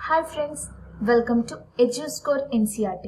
Hi friends, welcome to EduScore NCRT.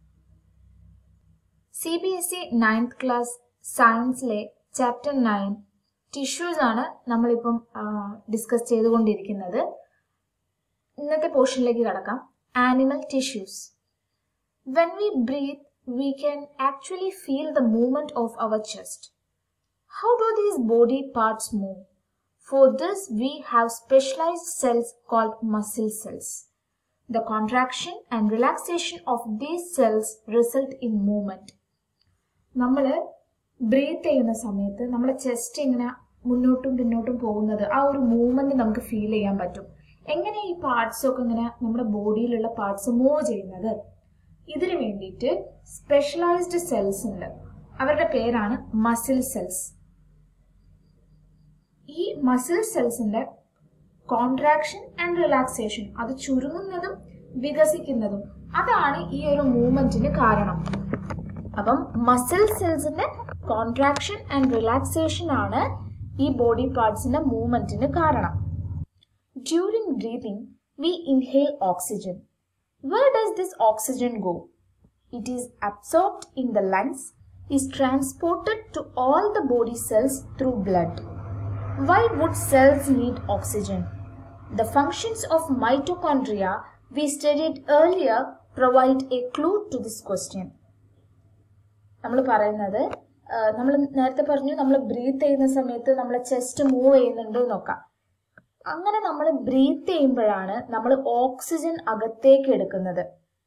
C B S E ninth class സയൻസിലെ chapter nine tissues ആണ് നമ്മളിപ്പം discuss ചെയ്തുകൊണ്ടിരിക്കുന്നത് ഇന്നത്തെ പോർഷനിലേക്ക് കടക്കാം animal tissues when we breathe we can actually feel the movement of our chest how do these body parts move For this, we have specialized cells called muscle cells. The contraction and relaxation of these cells result in movement. നമ്മൾ breathe ചെയ്യുന്ന സമയത്ത് നമ്മുടെ chest ഇങ്ങനെ മുന്നോട്ടും പിന്നോട്ടും പോകുന്നത് ആ ഒരു മൂവ്മെന്റ് നമുക്ക് ഫീൽ ചെയ്യാൻ പറ്റും എങ്ങനെ ഈ പാർട്സ് ഒക്കെ ഇങ്ങനെ നമ്മുടെ ബോഡിയിലുള്ള പാർട്സ് മൂവ് ചെയ്യുന്നത് ഇതിനു വേണ്ടിയിട്ട് സ്പെഷ്യലൈസ്ഡ് സെൽസ് ഉണ്ട് അവരുടെ പേരാണ് മസിൽ സെൽസ് ഈ മസിൽ സെൽസിന്റെ കോൺട്രാക്ഷൻ ആൻഡ് റിലാക്സേഷൻ അത് ചുരുങ്ങുന്നതും വികസിക്കുന്നതും അതാണ് ഈ ഒരു മൂവ്മെന്റിന് കാരണം അപ്പം മസിൽ സെൽസിന്റെ കോൺട്രാക്ഷൻ ആൻഡ് റിലാക്സേഷൻ ആണ് ഈ ബോഡി പാർട്സിന്റെ മൂവ്മെന്റിന് കാരണം during breathing we inhale oxygen where does this oxygen go it is absorbed in the lungs is transported to all the body cells through blood Why would cells need oxygen? The functions of mitochondria we studied earlier provide a clue to this question. നമ്മൾ പറയുന്നത് നമ്മൾ നേരത്തെ പറഞ്ഞു നമ്മൾ breathe ചെയ്യുന്ന സമയത്ത് നമ്മളെ chest move ചെയ്യുന്നുണ്ട് നോക്കാം അങ്ങനെ നമ്മൾ ബ്രീത്ത് ചെയ്യുമ്പോഴാണ് നമ്മൾ ഓക്സിജൻ അകത്തേക്ക് എടുക്കുന്നത്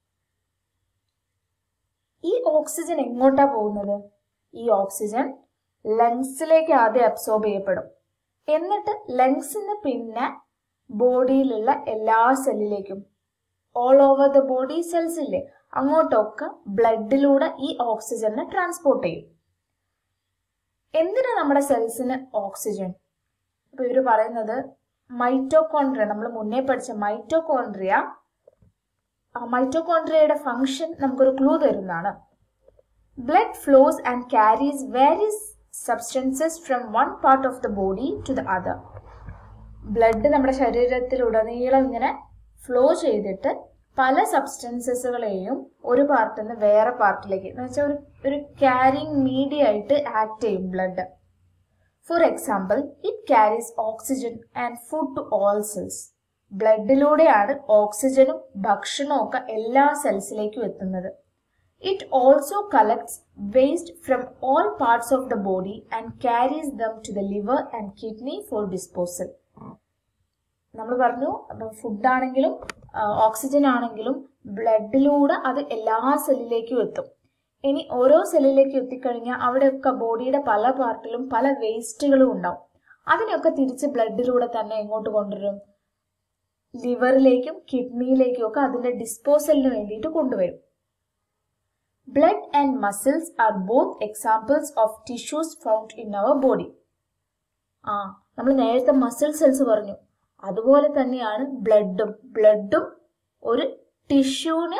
ഈ ഓക്സിജൻ എങ്ങോട്ടാ പോകുന്നത് ഈ ഓക്സിജൻ ലങ്സിലേക്ക് ആദ്യം അബ്സോർബ് ചെയ്യപ്പെടും എന്നിട്ട് ലങ്സിന് പിന്നെ ബോഡിയിലുള്ള എല്ലാ സെല്ലിലേക്കും all over the body cells ഇല്ലേ അങ്ങോട്ടൊക്കെ ബ്ലഡിലൂടെ ഈ ഓക്സിജനെ ട്രാൻസ്പോർട്ട് ചെയ്യും എന്തിനാ നമ്മുടെ സെൽസിന് ഓക്സിജൻ അപ്പൊ ഇവര് പറയുന്നത് മൈറ്റോകോൺട്രിയ നമ്മൾ മുന്നേ പഠിച്ച മൈറ്റോകോൺട്രിയ മൈറ്റോകോൺട്രിയയുടെ ഫംഗ്ഷൻ നമുക്കൊരു ക്ലൂ തരുന്നതാണ് blood flows and carries various substances from one part of the body to the other blood നമ്മുടെ ശരീരത്തിലുടനീളം ഇങ്ങനെ ഫ്ലോ ചെയ്തിട്ട് പല സബ്സ്റ്റൻസസുകളെയും ഒരു പാർട്ടിൽ നിന്ന് വേറെ പാർട്ടിലേക്ക് എന്ന് വെച്ചാൽ ഒരു ഒരു ക്യാരിങ് മീഡിയ ആയിട്ട് ആക്ട് ചെയ്യും blood for example it carries oxygen and food to all cells ബ്ലഡിലൂടെയാണ് ഓക്സിജനും ഭക്ഷണവും ഒക്കെ എല്ലാ സെൽസിലേക്കും എത്തുന്നത് It also collects waste from all parts of the body and carries them to the liver and kidney for disposal. നമ്മൾ പറഞ്ഞു food ആണെങ്കിലും oxygen ആണെങ്കിലും ബ്ലഡിലൂടെ അത് എല്ലാ സെല്ലിലേക്കും എത്തും ഇനി ഓരോ സെല്ലിലേക്ക് എത്തിക്കഴിഞ്ഞാൽ അവിടെയൊക്കെ ബോഡിയുടെ പല പാർട്ടിലും പല വേസ്റ്റുകളും ഉണ്ടാവും അതിനൊക്കെ തിരിച്ച് ബ്ലഡിലൂടെ തന്നെ എങ്ങോട്ട് കൊണ്ടുവരും ലിവറിലേക്കും കിഡ്നിയിലേക്കും ഒക്കെ അതിന്റെ ഡിസ്പോസലിന് വേണ്ടിയിട്ട് കൊണ്ടുവരും Blood and muscles are both examples of tissues found in our body. ആ നമ്മൾ നേരത്തെ മസിൽ സെൽസ് പറഞ്ഞു അതുപോലെ തന്നെയാണ് ബ്ലഡും ബ്ലഡും ഒരു ടിഷ്യൂവിന്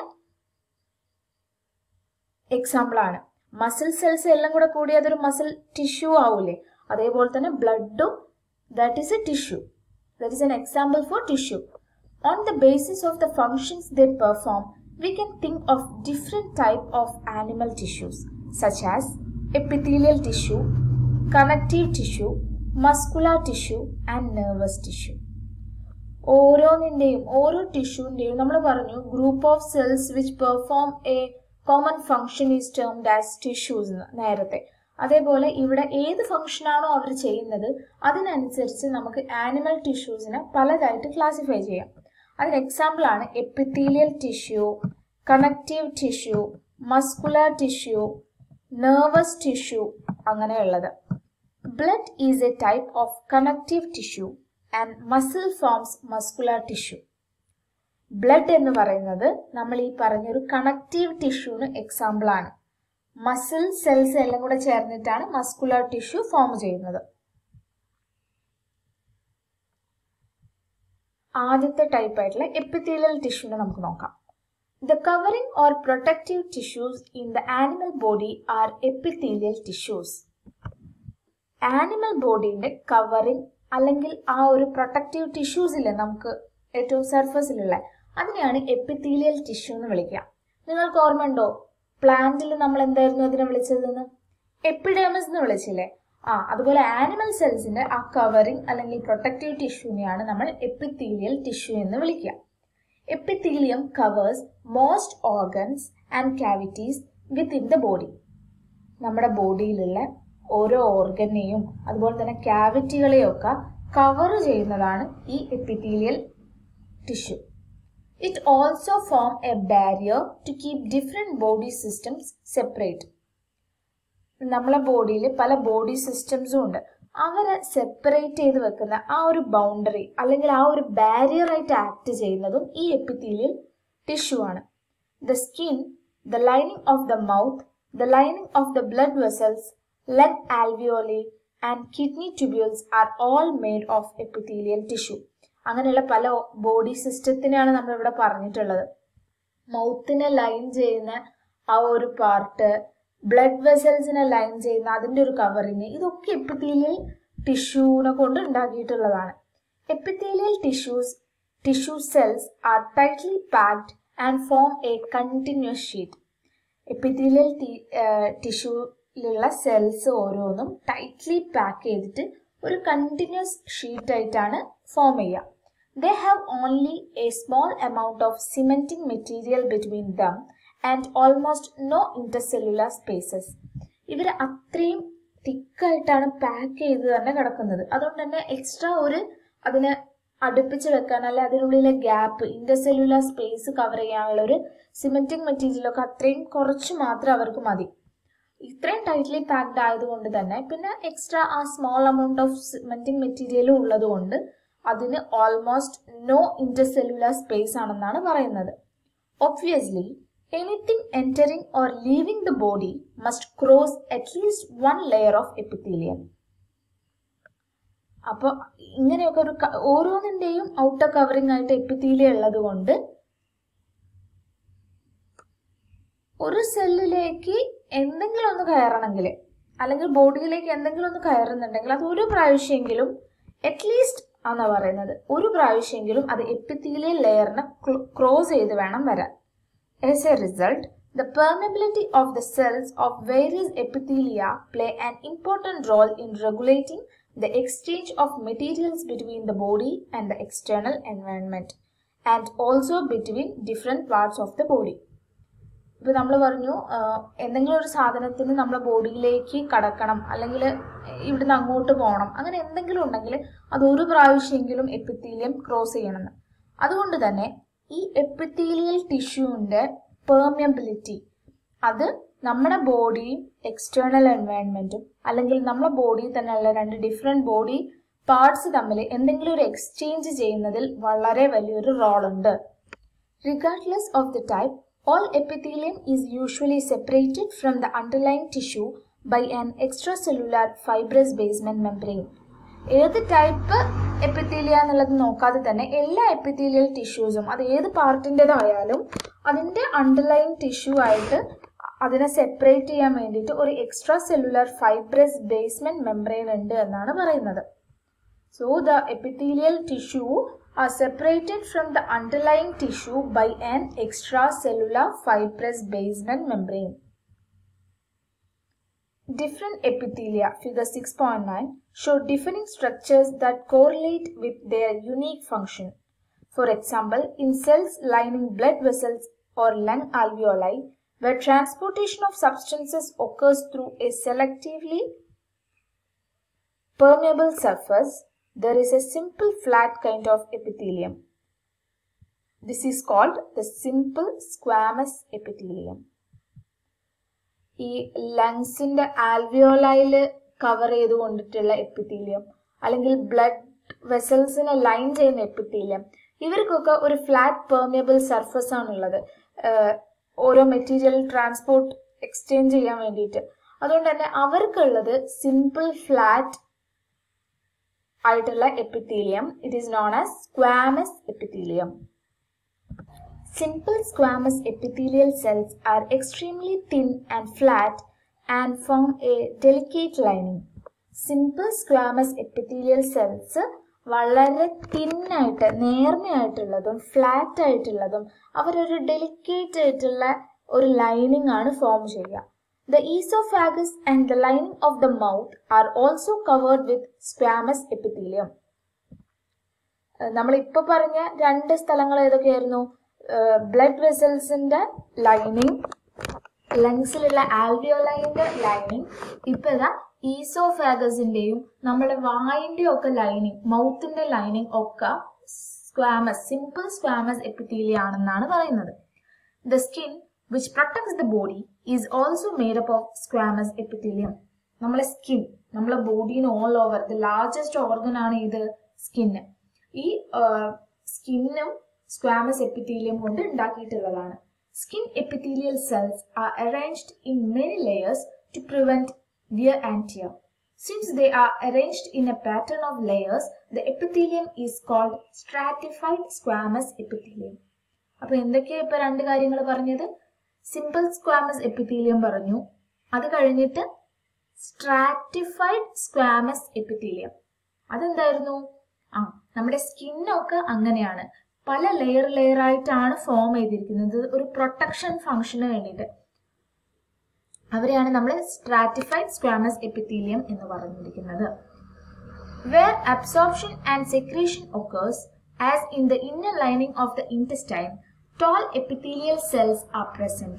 എക്സാമ്പിൾ ആണ് മസിൽ സെൽസ് എല്ലാം കൂടെ കൂടി അതൊരു മസിൽ ടിഷ്യൂ ആവൂലേ അതേപോലെ തന്നെ ബ്ലഡും that is a tissue that is an example for tissue on the basis of the functions the perform we can think of different type of animal tissues such as epithelial tissue, connective tissue, muscular tissue and nervous tissue. ഓരോന്നിന്റെയും ഓരോ ടിഷ്യൂവിന്റെയും നമ്മൾ പറഞ്ഞു group of cells which perform a common function is termed as tissues നേരത്തെ അതേപോലെ ഇവിടെ ഏത് ഫംഗ്ഷനാണോ അവർ ചെയ്യുന്നത് അതിനനുസരിച്ച് നമുക്ക് ആനിമൽ ടിഷ്യൂസിനെ പലതായിട്ട് ക്ലാസിഫൈ ചെയ്യാം അതിന് എക്സാമ്പിൾ ആണ് epithelial tissue connective tissue muscular tissue nervous tissue അങ്ങനെയുള്ളത് blood is a type of connective tissue and muscle forms muscular tissue blood എന്ന് പറയുന്നത് നമ്മൾ ഈ പറഞ്ഞൊരു കണക്റ്റീവ് ടിഷ്യൂന് എക്സാമ്പിൾ ആണ് മസിൽ സെൽസ് എല്ലാം കൂടെ ചേർന്നിട്ടാണ് മസ്കുലർ ടിഷ്യൂ ഫോം ചെയ്യുന്നത് ആദ്യത്തെ ടൈപ്പ് ആയിട്ടുള്ള എപ്പിത്തീലിയൽ ടിഷ്യൂനെ നമുക്ക് നോക്കാം the covering or protective tissues in the animal body are epithelial tissues animal ബോഡീന്റെ കവറിംഗ് അല്ലെങ്കിൽ ആ ഒരു പ്രൊട്ടക്റ്റീവ് ടിഷ്യൂസ് ഇല്ലേ നമുക്ക് ഏറ്റവും സർഫസിലുള്ള അതിനെയാണ് എപ്പിത്തീലിയൽ ടിഷ്യൂ എന്ന് വിളിക്കുക നിങ്ങൾക്ക് ഓർമ്മയുണ്ടോ പ്ലാന്റിൽ നമ്മൾ എന്തായിരുന്നു അതിനെ വിളിച്ചതെന്ന് എപ്പിഡേമസ് എന്ന് വിളിച്ചില്ലേ ആ അതുപോലെ ആനിമൽ സെൽസിന്റെ ആ കവറിംഗ് അല്ലെങ്കിൽ പ്രൊട്ടക്റ്റീവ് ടിഷ്യൂവിനെയാണ് നമ്മൾ എപ്പിത്തീലിയൽ ടിഷ്യൂ എന്ന് വിളിക്കുക epithelium covers most organs and cavities within the body നമ്മുടെ ബോഡിയിലുള്ള ഓരോ ഓർഗനെയും അതുപോലെ തന്നെ ക്യാവിറ്റികളെയും ഒക്കെ കവർ ചെയ്യുന്നതാണ് ഈ epithelial tissue it also form a barrier to keep different body systems separate നമ്മളെ ബോഡിയിൽ പല ബോഡി സിസ്റ്റംസും ഉണ്ട് അവരെ സെപ്പറേറ്റ് ചെയ്ത് വെക്കുന്ന ആ ഒരു ബൗണ്ടറി അല്ലെങ്കിൽ ആ ഒരു ബാരിയർ ആയിട്ട് ആക്ട് ചെയ്യുന്നതും ഈ എപ്പിത്തീലിയൽ ടിഷ്യൂ ആണ് the skin the lining of the mouth the lining of the blood vessels lung alveoli and kidney tubules are all made of epithelial tissue അങ്ങനെയുള്ള പല ബോഡി സിസ്റ്റത്തിനെയാണ് നമ്മൾ ഇവിടെ പറഞ്ഞിട്ടുള്ളത് മൗത്തിനെ ലൈൻ ചെയ്യുന്ന ആ ഒരു പാർട്ട് ബ്ലഡ് വെസൽസിനെ ലൈൻ ചെയ്യുന്ന അതിൻ്റെ ഒരു കവറിങ് ഇതൊക്കെ എപ്പിത്തീലിയൽ ടിഷ്യൂവിനെ കൊണ്ട് ഉണ്ടാക്കിയിട്ടുള്ളതാണ് epithelial tissues tissue cells are tightly packed and form a continuous sheet epithelial ടിഷ്യൂയിലുള്ള സെൽസ് ഓരോന്നും ടൈറ്റ്ലി പാക്ക് ചെയ്തിട്ട് ഒരു കണ്ടിന്യൂസ് ഷീറ്റ് ആയിട്ടാണ് ഫോം ചെയ്യുക they have only a small amount of cementing material between them and almost no intercellular spaces ഇവർ അത്രയും തിക്കായിട്ടാണ് pack ചെയ്ത് തന്നെ കിടക്കുന്നത് അതുകൊണ്ട് തന്നെ എക്സ്ട്രാ ഒരു അതിനെ അടുപ്പിച്ച് വെക്കാൻ അല്ലെ അതിനുള്ളിലെ ഗ്യാപ്പ് ഇന്റർസെല്ലുലാർ സ്പേസ് കവർ ചെയ്യാനുള്ള ഒരു സിമെന്റിംഗ് മെറ്റീരിയലൊക്കെ അത്രയും കുറച്ച് മാത്രം അവർക്ക് മതി ഇത്രയും ടൈറ്റ്ലി പാക്ഡ് ആയതുകൊണ്ട് തന്നെ പിന്നെ എക്സ്ട്രാ ആ സ്മോൾ എമൗണ്ട് ഓഫ് സിമെന്റിംഗ് മെറ്റീരിയലും ഉള്ളത് കൊണ്ട് അതിന് ഓൾമോസ്റ്റ് നോ ഇന്റർസെല്ലുലാർ സ്പേസ് ആണെന്നാണ് പറയുന്നത് obviously anything entering or leaving the body must cross at least one layer of epithelium അപ്പോൾ ഇങ്ങനെയൊക്കെ ഒരു ഓരോന്നിൻ്റെയും ഔട്ടർ കവറിംഗ് ആയിട്ട് എപ്പിത്തീലിയം ഉള്ളത് കൊണ്ട് ഒരു സെല്ലിലേക്ക് എന്തെങ്കിലും ഒന്ന് കയറണമെങ്കിൽ അല്ലെങ്കിൽ ബോഡിയിലേക്ക് എന്തെങ്കിലും ഒന്ന് കയറുന്നുണ്ടെങ്കിൽ അത് ഒരു പ്രാവശ്യമെങ്കിലും അറ്റ്ലീസ്റ്റ് എന്നാ പറയുന്നത് ഒരു പ്രാവശ്യമെങ്കിലും അത് എപ്പിത്തീലിയൽ ലെയറിനെ ക്രോസ് ചെയ്ത് വേണം വരാൻ as a result The permeability of the cells of various epithelia play an important role in regulating the exchange of materials between the body and the external environment and also between different parts of the body. ഇപ്പൊ നമ്മൾ പറഞ്ഞു എന്തെങ്കിലും ഒരു സാധനത്തിന് നമ്മളെ ബോഡിയിലേക്ക് കടക്കണം അല്ലെങ്കിൽ ഇവിടുന്ന് അങ്ങോട്ട് പോകണം അങ്ങനെ എന്തെങ്കിലും ഉണ്ടെങ്കിൽ അത് ഒരു പ്രാവശ്യമെങ്കിലും എപ്പിത്തീലിയം ക്രോസ് ചെയ്യണമെന്ന് അതുകൊണ്ട് തന്നെ ഈ എപ്പിത്തീലിയൽ ടിഷ്യൂവിന്റെ പെർമിയബിലിറ്റി അത് നമ്മുടെ ബോഡിയും എക്സ്റ്റേണൽ എൻവയൺമെന്റും അല്ലെങ്കിൽ നമ്മുടെ ബോഡിയിൽ തന്നെയുള്ള രണ്ട് ഡിഫറെന്റ് ബോഡി പാർട്സ് തമ്മിൽ എന്തെങ്കിലും ഒരു എക്സ്ചേഞ്ച് ചെയ്യുന്നതിൽ വളരെ വലിയൊരു റോൾ ഉണ്ട് regardless of the type all epithelium is usually separated from the underline tissue by an extra cellular fibrous basement membrane ഏത് ടൈപ്പ് എപ്പിത്തീലിയ എന്നുള്ളത് നോക്കാതെ തന്നെ എല്ലാ എപ്പിത്തീലിയൽ ടിഷ്യൂസും അത് ഏത് പാർട്ടിൻ്റെതായാലും അതിൻ്റെ അണ്ടർലൈൻ ടിഷ്യൂ ആയിട്ട് അതിനെ സെപ്പറേറ്റ് ചെയ്യാൻ വേണ്ടിയിട്ട് ഒരു extra cellular fibrous basement membrane ഉണ്ട് എന്നാണ് പറയുന്നത് so the epithelial tissue are separated from the underline tissue by an extra cellular fibrous basement membrane Different epithelia, figure 6.9, show differing structures that correlate with their unique function. For example, in cells lining blood vessels or lung alveoli, where transportation of substances occurs through a selectively permeable surface, there is a simple flat kind of epithelium. This is called the simple squamous epithelium. ഈ ലങ്സിന്റെ ആൽവിയോലയിൽ cover ചെയ്ത് കൊണ്ടിട്ടുള്ള epithelium അല്ലെങ്കിൽ blood വെസൽസിനെ line ചെയ്യുന്ന epithelium ഇവർക്കൊക്കെ ഒരു flat permeable surface ആണുള്ളത് ഓരോ മെറ്റീരിയൽ ട്രാൻസ്പോർട്ട് എക്സ്ചേഞ്ച് ചെയ്യാൻ വേണ്ടിയിട്ട് അതുകൊണ്ട് തന്നെ അവർക്കുള്ളത് സിമ്പിൾ ഫ്ലാറ്റ് ആയിട്ടുള്ള epithelium it is known as squamous epithelium Simple squamous epithelial cells are extremely thin and flat and form a delicate lining. Simple squamous epithelial cells വളരെ തിന്നായിട്ട് നേർമയായിട്ടുള്ളതും flat ആയിട്ടുള്ളതും അവരൊരു delicate ആയിട്ടുള്ള ഒരു ലൈനിങ് ആണ് ഫോം ചെയ്യുക the oesophagus and the lining of the mouth are also covered with squamous epithelium നമ്മൾ ഇപ്പൊ പറഞ്ഞ രണ്ട് സ്ഥലങ്ങൾ ഏതൊക്കെയായിരുന്നു ബ്ലഡ് വെസൽസിന്റെ ലൈനിങ് ലങ്സിലുള്ള ആൽവിയോലൈൻ്റെ ലൈനിങ് ഇപ്പൊ ഇതാ ഈസോഫാഗസിന്റെയും നമ്മുടെ വായിന്റെ ഒക്കെ ലൈനിങ് മൗത്തിന്റെ ലൈനിങ് ഒക്കെ സ്ക്വാമസ് സിമ്പിൾ സ്ക്വാമസ് എപ്പിത്തീലിയ ആണെന്നാണ് പറയുന്നത് the skin which protects the body is also made up of squamous epithelium നമ്മളെ സ്കിൻ നമ്മളെ ബോഡീന് all over the largest organ ആണ് ഇത് സ്കിന്ന് ഈ സ്കിന്നും സ്ക്വാമസ് എപ്പിത്തീലിയം കൊണ്ട് ഉണ്ടാക്കിയിട്ടുള്ളതാണ് skin epithelial cells are arranged in many layers to prevent wear and tear. Since they are arranged in a pattern of layers, the epithelium is called stratified squamous epithelium. അപ്പൊ എന്തൊക്കെയാ ഇപ്പൊ രണ്ട് കാര്യങ്ങൾ പറഞ്ഞത് simple squamous epithelium പറഞ്ഞു അത് കഴിഞ്ഞിട്ട് stratified squamous epithelium അതെന്തായിരുന്നു ആ നമ്മുടെ സ്കിന്നൊക്കെ അങ്ങനെയാണ് പല ലെയർ ലെയർ ആയിട്ടാണ് ഫോം ചെയ്തിരിക്കുന്നത് ഒരു പ്രൊട്ടക്ഷൻ ഫംഗ്ഷന് വേണ്ടിയിട്ട് അവരെയാണ് നമ്മൾ സ്ട്രാറ്റിഫൈഡ് സ്ക്വാമസ് എപ്പിത്തീലിയം എന്ന് പറഞ്ഞിരിക്കുന്നത് where absorption and secretion occurs as in the inner lining of the intestine tall epithelial cells are present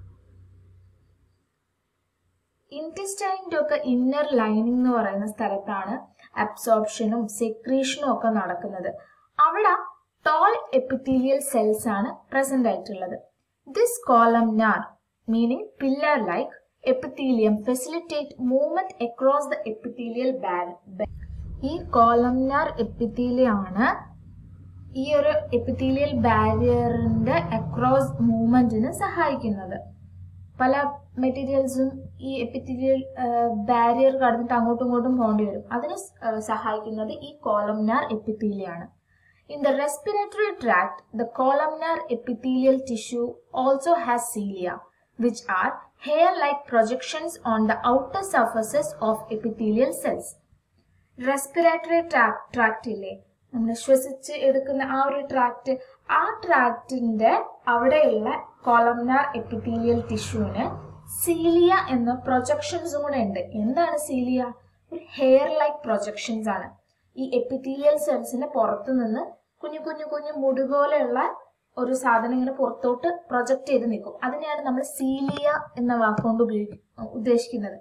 ഇൻറ്റസ്റ്റൈൻ്റെ ഒക്കെ ഇന്നർ ലൈനിങ് എന്ന് പറയുന്ന സ്ഥലത്താണ് അബ്സോർപ്ഷനും സെക്രീഷനും ഒക്കെ നടക്കുന്നത് അവിടെ ടോൾ എപ്പിത്തീലിയൽ സെൽസ് ആണ് പ്രസന്റ് ആയിട്ടുള്ളത് this columnar meaning pillar like epithelium facilitate movement across the epithelial barrier ഈ കോളംനാർ എപ്പിത്തീലിയാണ് ഈ ഒരു എപ്പിത്തീലിയൽ ബാരിയറിന്റെ അക്രോസ് മൂവ്മെന്റിന് സഹായിക്കുന്നത് പല മെറ്റീരിയൽസും ഈ എപ്പിത്തീലിയൽ ബാരിയർ കടന്നിട്ട് അങ്ങോട്ടും ഇങ്ങോട്ടും പോകേണ്ടി വരും അതിന് സഹായിക്കുന്നത് ഈ കോളംനാർ എപ്പിത്തീലിയാണ് In the respiratory tract, the columnar epithelial tissue also has cilia, which are hair-like projections on the outer surfaces of epithelial cells. Respiratory tract ട്രാക്റ്റില്ലേ നമ്മൾ ശ്വസിച്ച് എടുക്കുന്ന ആ ഒരു ട്രാക്ട് ആ ട്രാക്റ്റിന്റെ അവിടെയുള്ള കോളംനാർ എപ്പിത്തീലിയൽ ടിഷ്യൂവിന് സീലിയ എന്ന പ്രൊജക്ഷൻസും കൂടെ ഉണ്ട് എന്താണ് സീലിയ ഒരു ഹെയർ ലൈക്ക് പ്രൊജക്ഷൻസ് ആണ് ഈ എപ്പിത്തീലിയൽ സെൽസിന് പുറത്തു നിന്ന് കുഞ്ഞു കുഞ്ഞു കുഞ്ഞു മുടി പോലെയുള്ള ഒരു സാധനം ഇങ്ങനെ പുറത്തോട്ട് പ്രൊജക്ട് ചെയ്ത് നിൽക്കും അതിനെയാണ് നമ്മൾ സീലിയ എന്ന വാക്കുകൊണ്ട് ഉപയോഗി ഉദ്ദേശിക്കുന്നത്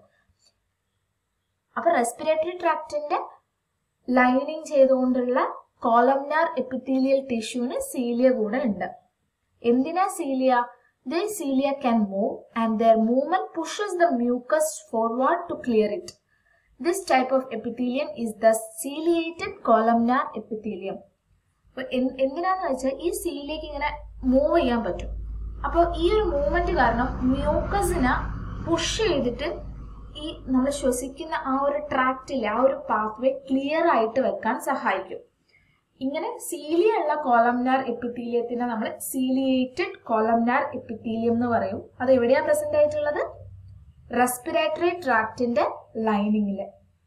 അപ്പൊ റെസ്പിറേറ്ററി ട്രാക്റ്റിന്റെ ലൈനിങ് ചെയ്തുകൊണ്ടുള്ള കോളംനാർ എപ്പിത്തീലിയൽ ടിഷ്യൂവിന് സീലിയ കൂടെ ഉണ്ട് എന്തിനാ cilia the cilia can move and their movement pushes the mucus forward to clear it this type of epithelium is the ciliated columnar epithelium അപ്പൊ എന്തിനാന്ന് വെച്ചാൽ ഈ സീലിലേക്ക് ഇങ്ങനെ മൂവ് ചെയ്യാൻ പറ്റും അപ്പോൾ ഈ ഒരു മൂവ്മെന്റ് കാരണം മ്യൂക്കസിനെ പുഷ് ചെയ്തിട്ട് ഈ നമ്മൾ ശ്വസിക്കുന്ന ആ ഒരു ട്രാക്റ്റിൽ ആ ഒരു പാത്വേ ക്ലിയർ ആയിട്ട് വെക്കാൻ സഹായിക്കും ഇങ്ങനെ സീലിയ ഉള്ള കോളംനാർ എപ്പിത്തീലിയത്തിനെ നമ്മൾ സീലിയേറ്റഡ് കോളംനാർ എപ്പിത്തീലിയം എന്ന് പറയും അത് എവിടെയാ പ്രസന്റ് ആയിട്ടുള്ളത് റെസ്പിറേറ്ററി ട്രാക്റ്റിന്റെ ലൈനിങ്ങില്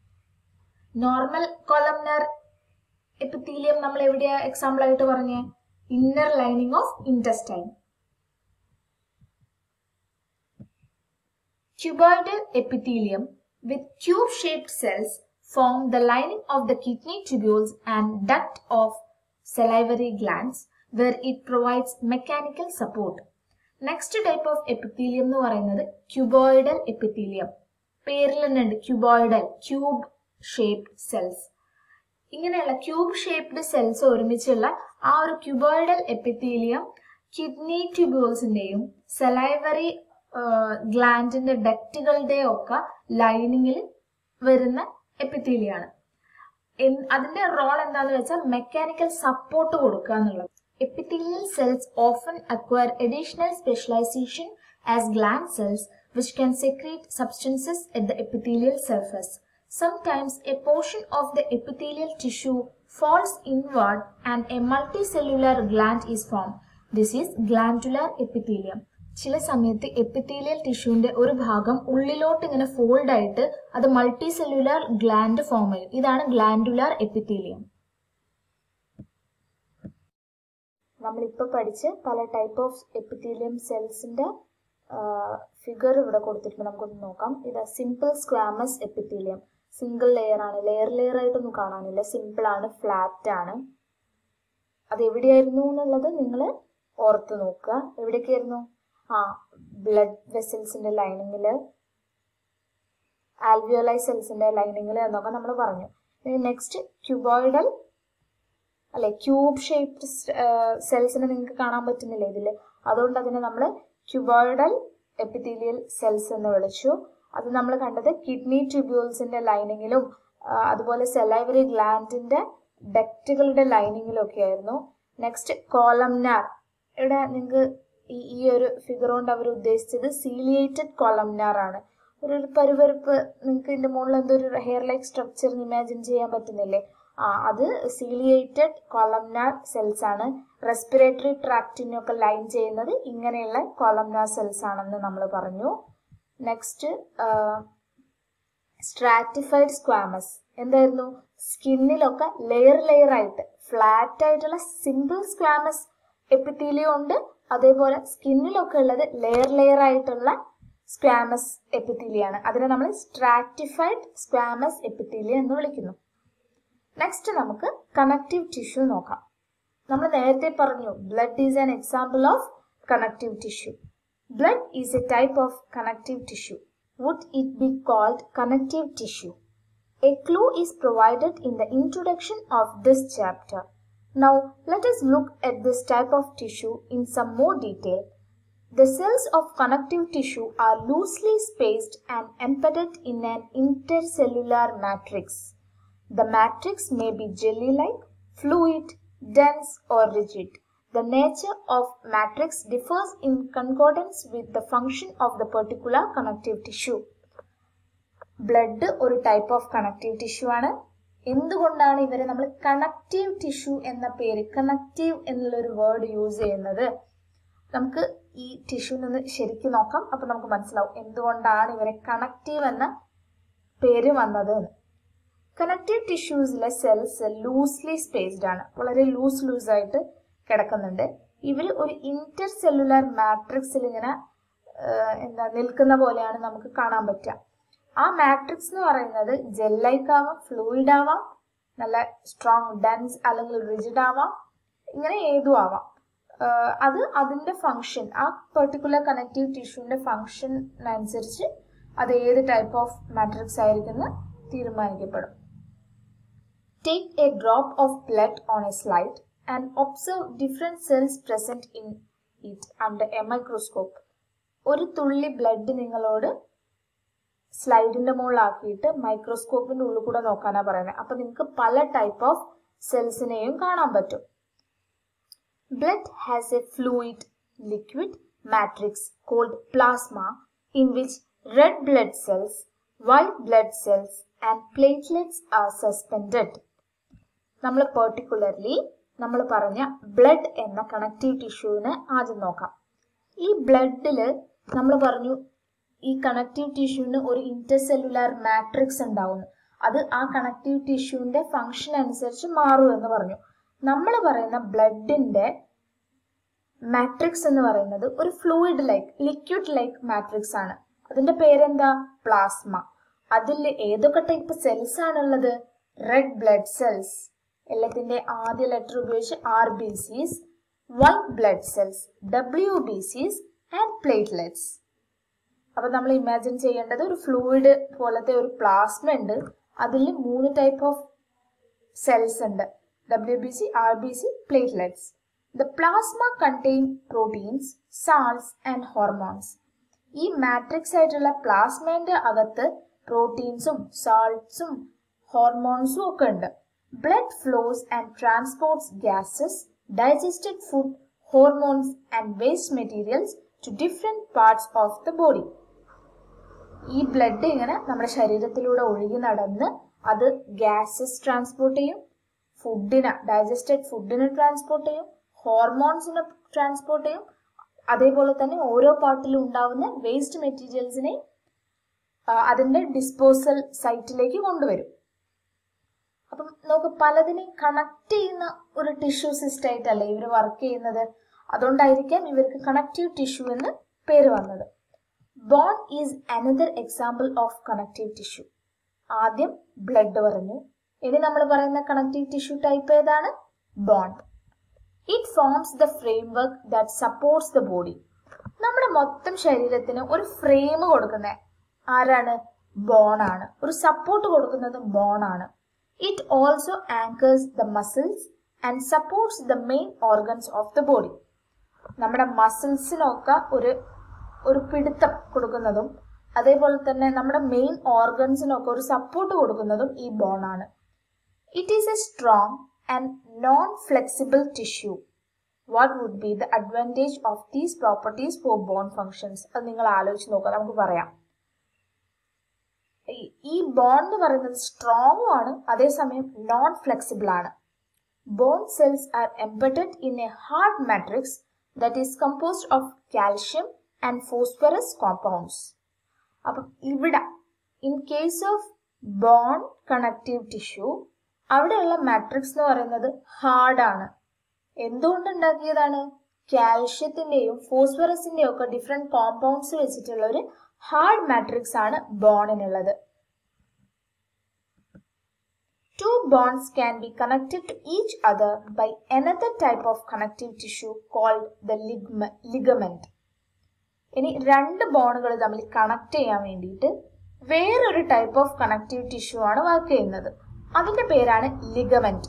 നോർമൽ കോളംനാർ എപ്പിത്തീലിയം നമ്മൾ എവിടെയാ എക്സാമ്പിൾ ആയിട്ട് പറഞ്ഞേ inner lining of intestine cuboidal epithelium with cube-shaped cells form the lining of the kidney tubules and duct of salivary glands where it provides mechanical support. Next type of epithelium എന്ന് പറയുന്നത് cuboidal epithelium പേരിൽ തന്നെ ഉണ്ട് cuboidal cube shaped cells ഇങ്ങനെയുള്ള cube shaped cells ഒരുമിച്ചുള്ള ആ ഒരു cuboidal epithelium kidney ട്യൂബ്യൂൾസിന്റെയും സെലൈവറി ഗ്ലാൻഡിന്റെ ഡക്റ്റുകളുടെയും ഒക്കെ ലൈനിങ്ങിൽ വരുന്ന എപ്പിത്തീലിയാണ് അതിന്റെ റോൾ എന്താണെന്ന് വെച്ചാൽ മെക്കാനിക്കൽ സപ്പോർട്ട് കൊടുക്കുക എന്നുള്ളത് epithelial cells often acquire additional specialisation as gland cells which can secrete substances at the epithelial surface Sometimes a portion of the epithelial tissue falls inward and a multicellular gland is formed. This is glandular epithelium. ചില സമയത്ത് epithelial ടിഷ്യൂവിന്റെ ഒരു ഭാഗം ഉള്ളിലോട്ട് ഇങ്ങനെ fold ആയിട്ട് അത് multi cellular gland form ചെയ്യും ഇതാണ് ഗ്ലാൻഡുലാർ എപ്പിത്തീലിയം നമ്മളിപ്പോൾ പഠിച്ച് പല ടൈപ്പ് ഓഫ് എപ്പിത്തീലിയം സെൽസിന്റെ ഫിഗർ ഇവിടെ കൊടുത്തിട്ടുണ്ട് നമുക്കൊന്ന് നോക്കാം ഇത് simple squamous epithelium single layer ആണ് ലെയർ ലെയർ ആയിട്ടൊന്നും കാണാനില്ല സിമ്പിൾ ആണ് ഫ്ലാറ്റ് ആണ് അത് എവിടെയായിരുന്നു എന്നുള്ളത് നിങ്ങൾ ഓർത്ത് നോക്കുക എവിടെയൊക്കെയായിരുന്നു ആ ബ്ലഡ് വെസൽസിന്റെ ലൈനിങ്ങിൽ ആൽവിയോലൈ സെൽസിന്റെ ലൈനിങ്ങിൽ എന്നൊക്കെ നമ്മൾ പറഞ്ഞു നെക്സ്റ്റ് ക്യൂബോയിഡൽ അല്ലെ ക്യൂബ് ഷേപ്ഡ് സെൽസിനെ നിങ്ങൾക്ക് കാണാൻ പറ്റുന്നില്ല ഇതിൽ അതുകൊണ്ട് അതിനെ നമ്മൾ ക്യൂബോയിഡൽ എപ്പിത്തീലിയൽ സെൽസ് എന്ന് വിളിച്ചു അത് നമ്മൾ കണ്ടത് കിഡ്നി ട്യൂബ്യൂൾസിന്റെ ലൈനിങ്ങിലും അതുപോലെ സെലൈവറി ഗ്ലാൻഡിന്റെ ഡക്റ്റുകളുടെ ലൈനിങ്ങിലും ഒക്കെ ആയിരുന്നു നെക്സ്റ്റ് കോളംനാർ ഇവിടെ നിങ്ങൾക്ക് ഈ ഈ ഒരു ഫിഗർ കൊണ്ട് അവർ ഉദ്ദേശിച്ചത് സീലിയേറ്റഡ് കോളംനാർ ആണ് ഒരു ഒരു പരുപരുപ്പ് നിങ്ങൾക്ക് ഇതിന്റെ മുകളിൽ എന്തോ ഒരു ഹെയർ ലൈക്ക് സ്ട്രക്ചർ ഇമാജിൻ ചെയ്യാൻ പറ്റുന്നില്ലേ ആ അത് സീലിയേറ്റഡ് കോളംനാർ സെൽസ് ആണ് റെസ്പിറേറ്ററി ട്രാക്റ്റിനൊക്കെ ലൈൻ ചെയ്യുന്നത് ഇങ്ങനെയുള്ള കോളംനാർ സെൽസ് ആണെന്ന് നമ്മൾ പറഞ്ഞു നെക്സ്റ്റ് സ്ട്രാറ്റിഫൈഡ് സ്ക്വാമസ് എന്തായിരുന്നു സ്കിന്നിലൊക്കെ ലെയർ ലെയർ ആയിട്ട് ഫ്ലാറ്റ് ആയിട്ടുള്ള സിമ്പിൾ സ്ക്വാമസ് എപ്പിത്തീലിയം ഉണ്ട് അതേപോലെ സ്കിന്നിലൊക്കെ ഉള്ളത് ലെയർ ലെയർ ആയിട്ടുള്ള സ്ക്വാമസ് എപ്പിത്തീലിയാണ് അതിനെ നമ്മൾ സ്ട്രാറ്റിഫൈഡ് സ്ക്വാമസ് എപ്പിത്തീലിയം എന്ന് വിളിക്കുന്നു നെക്സ്റ്റ് നമുക്ക് കണക്റ്റീവ് ടിഷ്യൂ നോക്കാം നമ്മൾ നേരത്തെ പറഞ്ഞു blood is an example of connective tissue blood is a type of connective tissue would it be called connective tissue a clue is provided in the introduction of this chapter Now, let us look at this type of tissue in some more detail. The cells of connective tissue are loosely spaced and embedded in an intercellular matrix. The matrix may be jelly-like, fluid, dense or rigid. The nature of matrix differs in concordance with the function of the particular connective tissue. Blood ഒരു type of connective tissue ആണ് എന്തുകൊണ്ടാണ് ഇവരെ നമ്മൾ connective tissue എന്ന പേര് connective എന്നുള്ള ഒരു word use ചെയ്യുന്നത് നമുക്ക് ഈ ടിഷ്യൂ നിന്ന് ശരിക്കും നോക്കാം അപ്പൊ നമുക്ക് മനസ്സിലാവും എന്തുകൊണ്ടാണ് ഇവരെ കണക്റ്റീവ് എന്ന പേര് വന്നത് കണക്റ്റീവ് ടിഷ്യൂസിലെ സെൽസ് ലൂസ്ലി സ്പേസ്ഡ് ആണ് വളരെ ലൂസ് ലൂസ് ആയിട്ട് കിടക്കുന്നുണ്ട് ഇവർ ഒരു ഇന്റർ സെല്ലുലാർ മാട്രിക്സിൽ ഇങ്ങനെ എന്താ നിൽക്കുന്ന പോലെയാണ് നമുക്ക് കാണാൻ പറ്റുക ആ മാട്രിക്സ് എന്ന് പറയുന്നത് ജെല്ലൈക്ക് ആവാം ഫ്ലൂയിഡ് ആവാം നല്ല സ്ട്രോങ് ഡെൻസ് അല്ലെങ്കിൽ റിജിഡ് ആവാം ഇങ്ങനെ ഏതും ആവാം അത് അതിന്റെ ഫങ്ഷൻ ആ പെർട്ടിക്കുലർ കണക്റ്റീവ് ടിഷ്യൂവിന്റെ ഫങ്ഷനനുസരിച്ച് അത് ഏത് ടൈപ്പ് ഓഫ് മാട്രിക്സ് ആയിരിക്കും തീരുമാനിക്കപ്പെടും take a drop of blood on a slide and observe different cells present in it under a microscope ഒരു തുള്ളി ബ്ലഡ് നിങ്ങളോട് സ്ലൈഡിന്റെ മുകളിലാക്കിയിട്ട് മൈക്രോസ്കോപ്പിന്റെ ഉള്ളിൽ കൂടെ നോക്കാനാ പറയുന്നത് അപ്പൊ നിങ്ങൾക്ക് പല ടൈപ്പ് ഓഫ് സെൽസിനെയും കാണാൻ പറ്റും blood has a fluid liquid matrix called plasma in which red blood cells white blood cells and platelets are suspended നമ്മൾ പെർട്ടിക്കുലർലി നമ്മൾ പറഞ്ഞ ബ്ലഡ് എന്ന കണക്റ്റീവ് ടിഷ്യൂവിന് ആദ്യം നോക്കാം ഈ ബ്ലഡില് നമ്മൾ പറഞ്ഞു ഈ കണക്റ്റീവ് ടിഷ്യൂവിന് ഒരു ഇന്റർസെല്ലുലാർ മാട്രിക്സ് ഉണ്ടാവും അത് ആ കണക്റ്റീവ് ടിഷ്യൂവിന്റെ ഫങ്ഷൻ അനുസരിച്ച് മാറും എന്ന് പറഞ്ഞു നമ്മൾ പറയുന്ന ബ്ലഡിന്റെ മാട്രിക്സ് എന്ന് പറയുന്നത് ഒരു fluid like liquid like matrix ആണ് അതിന്റെ പേരെന്താ പ്ലാസ്മ അതിൽ ഏതൊക്കെ ടൈപ്പ് സെൽസ് ആണുള്ളത് റെഡ് ബ്ലഡ് സെൽസ് എല്ലാത്തിന്റെ ആദ്യ ലെറ്റർ ഉപയോഗിച്ച് R B Cs white blood cells W B Cs and platelets അപ്പൊ നമ്മൾ ഇമാജിൻ ചെയ്യേണ്ടത് ഒരു ഫ്ലൂയിഡ് പോലത്തെ ഒരു പ്ലാസ്മ ഉണ്ട് അതിൽ മൂന്ന് ടൈപ്പ് ഓഫ് സെൽസ് ഉണ്ട് W B C R B C platelets the plasma contain proteins salts and hormones ഈ മാട്രിക്സ് ആയിട്ടുള്ള പ്ലാസ്മേന്റെ അകത്ത് പ്രോട്ടീൻസും സാൾട്ട്സും ഹോർമോൺസും ഒക്കെ ഉണ്ട് blood flows and transports gases digested food hormones and waste materials to different parts of the body ഈ ബ്ലഡ് ഇങ്ങനെ നമ്മുടെ ശരീരത്തിലൂടെ ഒഴുകി നടന്ന് അത് ഗ്യാസസ് ട്രാൻസ്പോർട്ട് ചെയ്യും ഫുഡിന് ഡൈജസ്റ്റഡ് ഫുഡിന് ട്രാൻസ്പോർട്ട് ചെയ്യും ഹോർമോൺസിനെ ട്രാൻസ്പോർട്ട് ചെയ്യും അതേപോലെ തന്നെ ഓരോ പാർട്ടിലും ഉണ്ടാവുന്ന വേസ്റ്റ് മെറ്റീരിയൽസിനെ അതിന്റെ ഡിസ്പോസൽ സൈറ്റിലേക്ക് കൊണ്ടുവരും അപ്പം നമുക്ക് പലതിനെയും കണക്ട് ചെയ്യുന്ന ഒരു ടിഷ്യൂ സിസ്റ്റം ആയിട്ടല്ലേ ഇവർ വർക്ക് ചെയ്യുന്നത് അതുകൊണ്ടായിരിക്കാം ഇവർക്ക് കണക്റ്റീവ് ടിഷ്യൂ എന്ന് പേര് വന്നത് bone is another example of connective tissue ആദ്യം ബ്ലഡ് പറഞ്ഞു ഇനി നമ്മൾ പറയുന്ന കണക്റ്റീവ് ടിഷ്യൂ ടൈപ്പ് ഏതാണ് bone it forms the framework that supports the body നമ്മുടെ മൊത്തം ശരീരത്തിന് ഒരു ഫ്രെയിം കൊടുക്കുന്നത് ആരാണ് ബോൺ ആണ് ഒരു സപ്പോർട്ട് കൊടുക്കുന്നത് ബോൺ ആണ് it also anchors the muscles and supports the main organs of the body നമ്മുടെ മസിൽസിനൊക്കെ ഒരു ഒരു പിടുത്തം കൊടുക്കുന്നതും അതേപോലെ തന്നെ നമ്മുടെ മെയിൻ ഓർഗൻസിനൊക്കെ ഒരു സപ്പോർട്ട് കൊടുക്കുന്നതും ഈ ബോൺ ആണ് it is a strong and non flexible tissue what would be the advantage of these properties for bone functions അത് നിങ്ങൾ ആലോചിച്ച് നോക്കുക നമുക്ക് പറയാം ഈ ബോൺ എന്ന് പറയുന്നത് സ്ട്രോങ്ങും ആണ് അതേസമയം നോൺ ഫ്ലെക്സിബിൾ ആണ് bone cells are embedded in a hard matrix that is composed of calcium and phosphorus compounds അപ്പം ഇവിടെ in case of bone connective tissue അവിടെയുള്ള മാട്രിക്സ് എന്ന് പറയുന്നത് ഹാർഡാണ് എന്തുകൊണ്ട് ഉണ്ടാക്കിയതാണ് കാൽഷ്യത്തിന്റെയും ഫോസ്ഫറസിന്റെയും ഒക്കെ ഡിഫറെന്റ് കോമ്പൗണ്ട്സ് വെച്ചിട്ടുള്ള ഒരു ഹാർഡ് മാട്രിക്സ് ആണ് ബോണിനുള്ളത് Two bonds can be connected to each other by another type of connective tissue called the ligament. ഇനി രണ്ട് ബോണുകൾ തമ്മിൽ കണക്ട് ചെയ്യാൻ വേണ്ടിയിട്ട് വേറൊരു ടൈപ്പ് ഓഫ് കണക്റ്റീവ് ടിഷ്യൂ ആണ് വർക്ക് ചെയ്യുന്നത് അതിന്റെ പേരാണ് ligament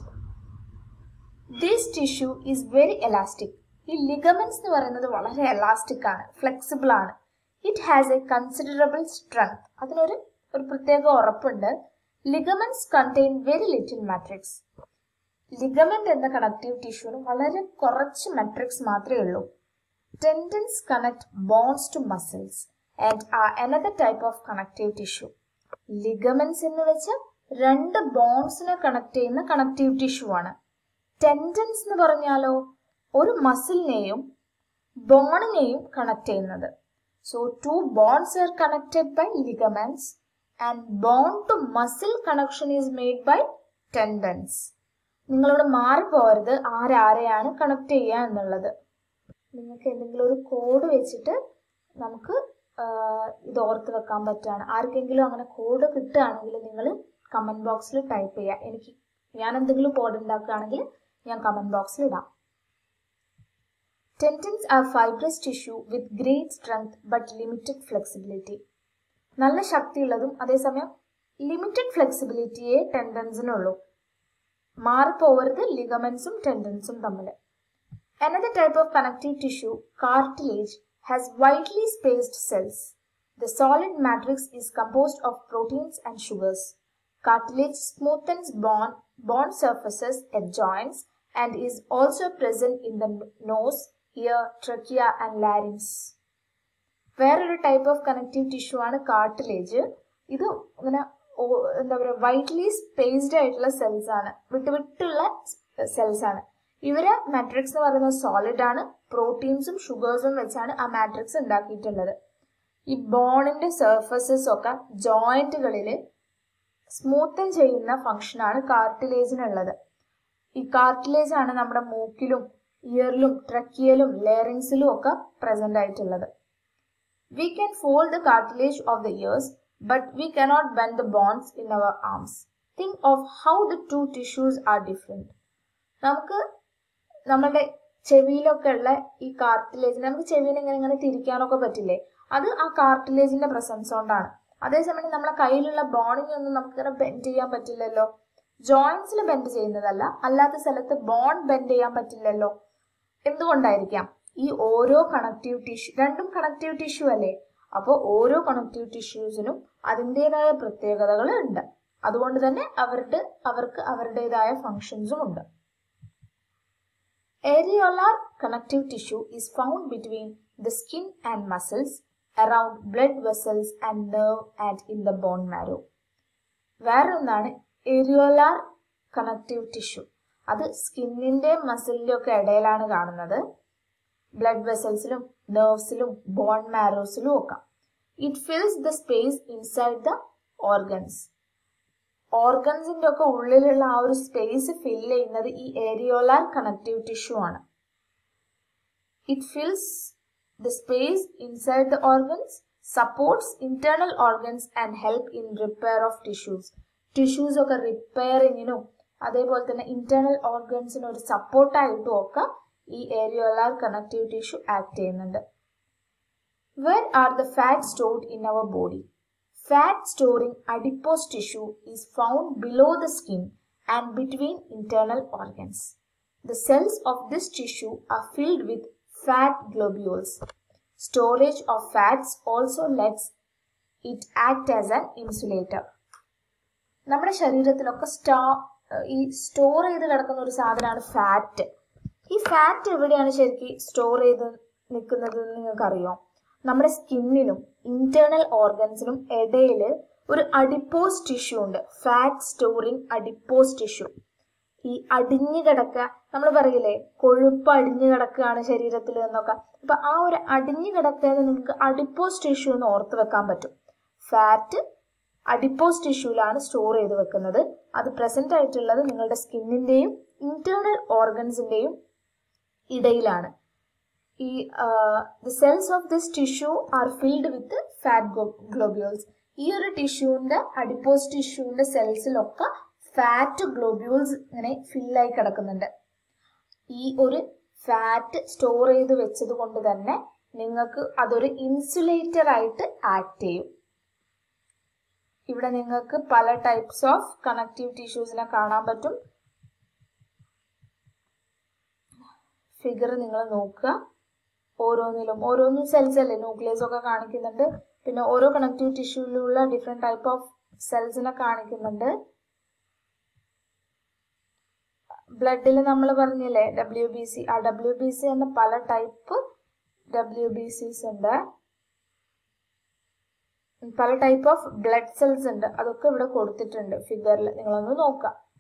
this tissue is very elastic ഈ ലിഗമെന്റ്സ് എന്ന് പറയുന്നത് വളരെ എലാസ്റ്റിക് ആണ് ഫ്ലെക്സിബിൾ ആണ് it has a considerable strength അതിനൊരു ഒരു പ്രത്യേക ഉറപ്പുണ്ട് ligaments contain very little matrix ligament എന്ന കണക്റ്റീവ് ടിഷ്യൂന് വളരെ കുറച്ച് മാട്രിക്സ് മാത്രമേ ഉള്ളൂ tendons connect bones to muscles and are another type of connective tissue ligaments എന്ന് വെച്ചാൽ രണ്ട് ബോൺസിനെ കണക്ട് ചെയ്യുന്ന കണക്റ്റീവ് ടിഷ്യൂ ആണ് ടെൻഡൻസ് എന്ന് പറഞ്ഞാലോ ഒരു മസിലിനെയും ബോണിനെയും കണക്ട് ചെയ്യുന്നത് so two bones are connected by ligaments and bone to muscle connection is made by tendons നിങ്ങളോട് മാറിപ്പോകരുത് ആരാരെയാണ് കണക്ട് ചെയ്യുക എന്നുള്ളത് നിങ്ങൾക്ക് എന്തെങ്കിലും ഒരു കോഡ് വെച്ചിട്ട് നമുക്ക് ഇത് ഓർത്ത് വെക്കാൻ പറ്റുകയാണ് ആർക്കെങ്കിലും അങ്ങനെ കോഡ് കിട്ടുകയാണെങ്കിൽ നിങ്ങൾ കമന്റ് ബോക്സിൽ ടൈപ്പ് ചെയ്യുക എനിക്ക് ഞാൻ എന്തെങ്കിലും കോഡ് ഉണ്ടാക്കുകയാണെങ്കിൽ ഞാൻ കമന്റ് ബോക്സിൽ ഇടാം tendons are fibrous tissue with great strength but limited flexibility നല്ല ശക്തിയുള്ളതും അതേസമയം ലിമിറ്റഡ് ഫ്ലെക്സിബിലിറ്റിയെ ടെൻഡൻസിനുള്ളൂ മാറിപ്പോവരുത് ലിഗമെന്റ്സും ടെൻഡൻസും തമ്മിൽ Another type of connective tissue, cartilage, has widely spaced cells. The solid matrix is composed of proteins and sugars. Cartilage smoothens bond, bond surfaces at joints and is also present in the nose, ear, trachea and larynx. വേറൊരു type of connective tissue ആണ് cartilage ഇത് ഇങ്ങനെ എന്താ പറയുക Whitley spaced ആയിട്ടുള്ള cells ആണ് വിട്ടുവിട്ടുള്ള cells ആണ് ഇവര് മാട്രിക്സ് എന്ന് പറയുന്നത് സോളിഡ് ആണ് പ്രോട്ടീൻസും ഷുഗേഴ്സും വെച്ചാണ് ആ മാട്രിക്സ് ഉണ്ടാക്കിയിട്ടുള്ളത് ഈ ബോണിന്റെ സർഫസസ് ഒക്കെ ജോയിന്റുകളിൽ സ്മൂത്തൻ ചെയ്യുന്ന ഫംഗ്ഷനാണ് കാർട്ടിലേജിനുള്ളത് ഈ കാർട്ടിലേജ് ആണ് നമ്മുടെ മൂക്കിലും ഇയറിലും ട്രക്കിയലും ലെയറിങ്സിലും ഒക്കെ പ്രസന്റ് ആയിട്ടുള്ളത് we can fold the cartilage of the ears but we cannot bend the bones in our arms think of how the two tissues are different നമുക്ക് നമ്മുടെ ചെവിയിലൊക്കെ ഉള്ള ഈ കാർട്ടിലേജിന് നമുക്ക് ചെവിയിൽ ഇങ്ങനെ ഇങ്ങനെ തിരിക്കാനൊക്കെ പറ്റില്ലേ അത് ആ കാർട്ടിലേജിന്റെ പ്രസൻസ് കൊണ്ടാണ് അതേസമയം നമ്മളെ കയ്യിലുള്ള ബോണിനെ ഒന്നും നമുക്ക് ഇങ്ങനെ ബെൻഡ് ചെയ്യാൻ പറ്റില്ലല്ലോ ജോയിന്റ്സിൽ ബെൻഡ് ചെയ്യുന്നതല്ല അല്ലാത്ത സ്ഥലത്ത് ബോൺ ബെൻഡ് ചെയ്യാൻ പറ്റില്ലല്ലോ എന്തുകൊണ്ടായിരിക്കാം ഈ ഓരോ കണക്റ്റീവ് ടിഷ്യൂ രണ്ടും കണക്റ്റീവ് ടിഷ്യൂ അല്ലേ അപ്പോൾ ഓരോ കണക്റ്റീവ് ടിഷ്യൂസിനും അതിൻ്റെതായ പ്രത്യേകതകൾ ഉണ്ട് അതുകൊണ്ട് തന്നെ അവരുടെ അവർക്ക് അവരുടേതായ ഫങ്ഷൻസും ഉണ്ട് Areolar connective tissue is found between the skin and muscles, around blood vessels and nerve and in the bone marrow. വേറൊന്നാണ് ഏരിയോലാർ കണക്റ്റീവ് ടിഷ്യൂ അത് സ്കിന്നിന്റെ മസിലിന്റെ ഒക്കെ ഇടയിലാണ് കാണുന്നത് ബ്ലഡ് വെസൽസിലും നെർവ്സിലും ബോൺ മാരോസിലും ഒക്കെ it fills the space inside the organs ഓർഗൻസിന്റെ ഒക്കെ ഉള്ളിലുള്ള ആ ഒരു സ്പേസ് ഫിൽ ചെയ്യുന്നത് ഈ ഏരിയോലാർ കണക്റ്റീവ് ടിഷ്യൂ ആണ് it fills the space inside the organs supports internal organs and help in repair of tissues tissues ഒക്കെ റിപ്പയറിങ്ങിനും അതേപോലെ തന്നെ ഇന്റേണൽ ഓർഗൻസിന് ഒരു സപ്പോർട്ടായിട്ടും ഒക്കെ ഈ ഏരിയോലാർ കണക്റ്റീവ് ടിഷ്യൂ ആക്ട് ചെയ്യുന്നുണ്ട് where are the fat stored in our body Fat storing adipose tissue is found below the skin and between internal organs. The cells of this tissue are filled with fat globules. Storage of fats also lets it act as an insulator. നമ്മുടെ ശരീരത്തിലൊക്കെ സ്റ്റോ ഈ store ചെയ്ത് കിടക്കുന്ന ഒരു സാധനമാണ് fat ഈ fat എവിടെയാണ് ശരിക്കും സ്റ്റോർ ചെയ്ത് നിൽക്കുന്നത് നിങ്ങൾക്കറിയോ നമ്മുടെ സ്കിന്നിനും ഇന്റേണൽ ഓർഗൻസിനും ഇടയിൽ ഒരു അഡിപ്പോസ് ടിഷ്യൂ ഉണ്ട് ഫാറ്റ് സ്റ്റോറിങ് അഡിപ്പോസ് ടിഷ്യൂ ഈ അടിഞ്ഞു കിടക്കുക നമ്മൾ പറയില്ലേ കൊഴുപ്പ് അടിഞ്ഞു കിടക്കുകയാണ് ശരീരത്തിൽ എന്നൊക്കെ അപ്പൊ ആ ഒരു അടിഞ്ഞു കിടക്കുന്നത് നിങ്ങൾക്ക് അഡിപ്പോസ് ടിഷ്യൂ എന്ന് ഓർത്ത് വെക്കാൻ പറ്റും ഫാറ്റ് അഡിപ്പോസ് ടിഷ്യൂലാണ് സ്റ്റോർ ചെയ്ത് വെക്കുന്നത് അത് പ്രസന്റ് ആയിട്ടുള്ളത് നിങ്ങളുടെ സ്കിന്നിന്റെയും ഇന്റേണൽ ഓർഗൻസിന്റെയും ഇടയിലാണ് ഈ the cells of this tissue are filled with fat globules ഈ ഒരു ടിഷ്യൂവിന്റെ അഡിപ്പോസ് ടിഷ്യൂവിന്റെ സെൽസിലൊക്കെ ഫാറ്റ് ഗ്ലോബ്യൂൾസ് ഇങ്ങനെ ഫില്ലായി കിടക്കുന്നുണ്ട് ഈ ഒരു ഫാറ്റ് സ്റ്റോർ ചെയ്ത് വെച്ചത് കൊണ്ട് തന്നെ നിങ്ങൾക്ക് അതൊരു ഇൻസുലേറ്റർ ആയിട്ട് ആക്ട് ചെയ്യും ഇവിടെ നിങ്ങൾക്ക് പല ടൈപ്സ് ഓഫ് കണക്റ്റീവ് ടിഷ്യൂസിനെ കാണാൻ പറ്റും ഫിഗർ നിങ്ങൾ നോക്കുക ഓരോന്നിലും ഓരോന്നും സെൽസ് അല്ലേ ന്യൂക്ലിയസ് ഒക്കെ കാണിക്കുന്നുണ്ട് പിന്നെ ഓരോ കണക്റ്റീവ് ടിഷ്യൂവിലുള്ള ഡിഫറെന്റ് ടൈപ്പ് ഓഫ് സെൽസിനെ കാണിക്കുന്നുണ്ട് ബ്ലഡിൽ നമ്മൾ പറഞ്ഞില്ലേ ഡബ്ല്യു ബി സി ആ ഡബ്ല്യു ബി സി എന്ന പല ടൈപ്പ് ഡബ്ല്യു ബി സിസ് ഉണ്ട് പല ടൈപ്പ് ഓഫ് ബ്ലഡ് സെൽസ് ഉണ്ട് അതൊക്കെ ഇവിടെ കൊടുത്തിട്ടുണ്ട് ഫിഗറിൽ നിങ്ങളൊന്ന് നോക്കാം